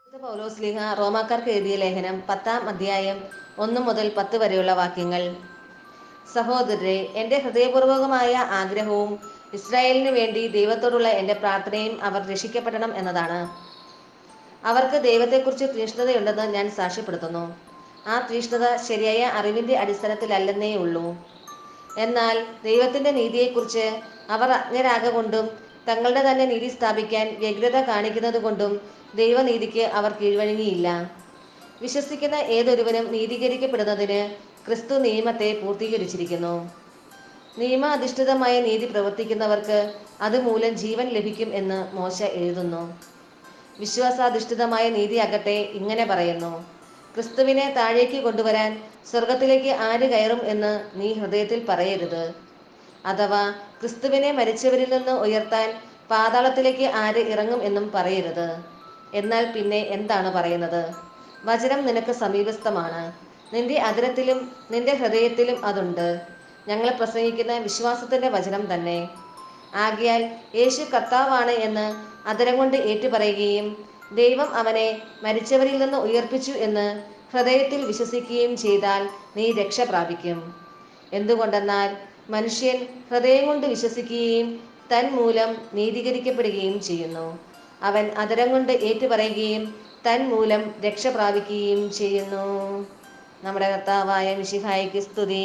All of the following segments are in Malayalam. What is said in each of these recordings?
വിശുദ്ധ പൗലോസ്ലിഹ റോമാക്കാർക്ക് എഴുതിയ ലേഖനം പത്താം അധ്യായം ഒന്ന് മുതൽ പത്ത് വരെയുള്ള വാക്യങ്ങൾ സഹോദരരെ എൻ്റെ ഹൃദയപൂർവകമായ ആഗ്രഹവും ഇസ്രായേലിന് വേണ്ടി ദൈവത്തോടുള്ള എൻ്റെ പ്രാർത്ഥനയും അവർ രക്ഷിക്കപ്പെടണം എന്നതാണ് അവർക്ക് ദൈവത്തെക്കുറിച്ച് തീഷ്ണതയുണ്ടെന്ന് ഞാൻ സാക്ഷ്യപ്പെടുത്തുന്നു ആ തീഷ്ണത ശരിയായ അറിവിൻ്റെ അടിസ്ഥാനത്തിലല്ലെന്നേ ഉള്ളൂ എന്നാൽ ദൈവത്തിൻ്റെ നീതിയെക്കുറിച്ച് അവർ അജ്ഞരാകൊണ്ടും തങ്ങളുടെ തന്നെ നീതി സ്ഥാപിക്കാൻ വ്യഗ്രത കാണിക്കുന്നത് കൊണ്ടും ദൈവനീതിക്ക് അവർ കീഴ്വഴങ്ങിയില്ല വിശ്വസിക്കുന്ന ഏതൊരുവനും നീതീകരിക്കപ്പെടുന്നതിന് ക്രിസ്തു നിയമത്തെ പൂർത്തീകരിച്ചിരിക്കുന്നു നിയമാധിഷ്ഠിതമായ നീതി പ്രവർത്തിക്കുന്നവർക്ക് അതുമൂലം ജീവൻ ലഭിക്കും എന്ന് മോശ എഴുതുന്നു വിശ്വാസാധിഷ്ഠിതമായ നീതിയാകട്ടെ ഇങ്ങനെ പറയുന്നു ക്രിസ്തുവിനെ താഴേക്ക് കൊണ്ടുവരാൻ സ്വർഗത്തിലേക്ക് ആര് കയറും എന്ന് നീ ഹൃദയത്തിൽ പറയരുത് അഥവാ ക്രിസ്തുവിനെ മരിച്ചവരിൽ നിന്ന് ഉയർത്താൻ പാതാളത്തിലേക്ക് ആര് ഇറങ്ങും എന്നും പറയരുത് എന്നാൽ പിന്നെ എന്താണ് പറയുന്നത് വചനം നിനക്ക് സമീപസ്ഥമാണ് നിന്റെ അതിരത്തിലും നിന്റെ ഹൃദയത്തിലും അതുണ്ട് ഞങ്ങൾ പ്രസംഗിക്കുന്ന വിശ്വാസത്തിന്റെ വചനം തന്നെ ആകിയാൽ യേശു കർത്താവാണ് എന്ന് അതരം കൊണ്ട് ഏറ്റുപറയുകയും ദൈവം അവനെ മരിച്ചവരിൽ നിന്ന് ഉയർപ്പിച്ചു എന്ന് ഹൃദയത്തിൽ വിശ്വസിക്കുകയും ചെയ്താൽ നീ രക്ഷ പ്രാപിക്കും എന്തുകൊണ്ടെന്നാൽ മനുഷ്യൻ ഹൃദയം കൊണ്ട് വിശ്വസിക്കുകയും തന്മൂലം നീതീകരിക്കപ്പെടുകയും ചെയ്യുന്നു അവൻ അതരം കൊണ്ട് ഏറ്റുപറയുകയും തന്മൂലം രക്ഷ പ്രാപിക്കുകയും ചെയ്യുന്നു നമ്മുടെ കർത്താവായ മിശിഹായിക്ക് സ്തുതി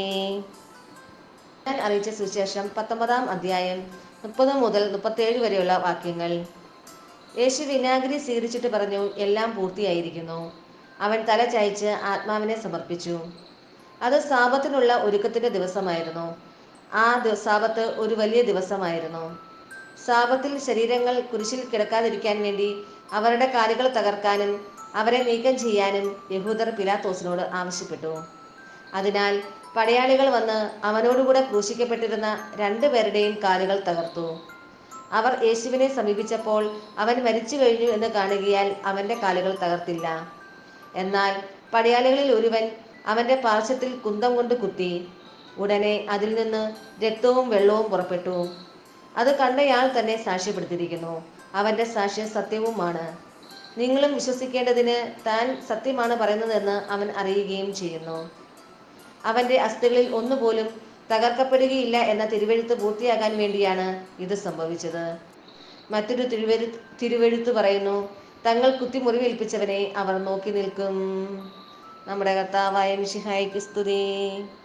ഞാൻ അറിയിച്ച സുവിശേഷം പത്തൊമ്പതാം അധ്യായം മുപ്പത് മുതൽ മുപ്പത്തേഴ് വരെയുള്ള വാക്യങ്ങൾ യേശു വിനാഗിരി സ്വീകരിച്ചിട്ട് പറഞ്ഞു എല്ലാം പൂർത്തിയായിരിക്കുന്നു അവൻ തല ചായച്ച് ആത്മാവിനെ സമർപ്പിച്ചു അത് സാപത്തിനുള്ള ഒരുക്കത്തിന്റെ ദിവസമായിരുന്നു ആ ദി- സാപത്ത് ഒരു വലിയ ദിവസമായിരുന്നു സാപത്തിൽ ശരീരങ്ങൾ കുരിശിൽ കിടക്കാതിരിക്കാൻ വേണ്ടി അവരുടെ കാലുകൾ തകർക്കാനും അവരെ നീക്കം ചെയ്യാനും യഹൂദർ പിലാത്തോസിനോട് ആവശ്യപ്പെട്ടു അതിനാൽ പടയാളികൾ വന്ന് അവനോടുകൂടെ ക്രൂശിക്കപ്പെട്ടിരുന്ന രണ്ടുപേരുടെയും കാലുകൾ തകർത്തു അവർ യേശുവിനെ സമീപിച്ചപ്പോൾ അവൻ മരിച്ചു കഴിഞ്ഞു എന്ന് കാണുകയാൽ അവന്റെ കാലുകൾ തകർത്തില്ല എന്നാൽ പടയാളികളിൽ ഒരുവൻ അവന്റെ പാർശ്വത്തിൽ കുന്തം കൊണ്ട് കുത്തി ഉടനെ അതിൽ നിന്ന് രക്തവും വെള്ളവും പുറപ്പെട്ടു അത് കണ്ടയാൾ തന്നെ സാക്ഷ്യപ്പെടുത്തിയിരിക്കുന്നു അവന്റെ സാക്ഷ്യം സത്യവുമാണ് നിങ്ങളും വിശ്വസിക്കേണ്ടതിന് താൻ സത്യമാണ് പറയുന്നതെന്ന് അവൻ അറിയുകയും ചെയ്യുന്നു അവന്റെ അസ്ഥികളിൽ ഒന്നുപോലും തകർക്കപ്പെടുകയില്ല എന്ന തിരുവെഴുത്ത് പൂർത്തിയാകാൻ വേണ്ടിയാണ് ഇത് സംഭവിച്ചത് മറ്റൊരു തിരുവെഴു തിരുവെഴുത്ത് പറയുന്നു തങ്ങൾ കുത്തി മുറിവേൽപ്പിച്ചവനെ അവർ നോക്കി നിൽക്കും നമ്മുടെ കർത്താവായ മിശിഹായിക്ക് സ്തുതി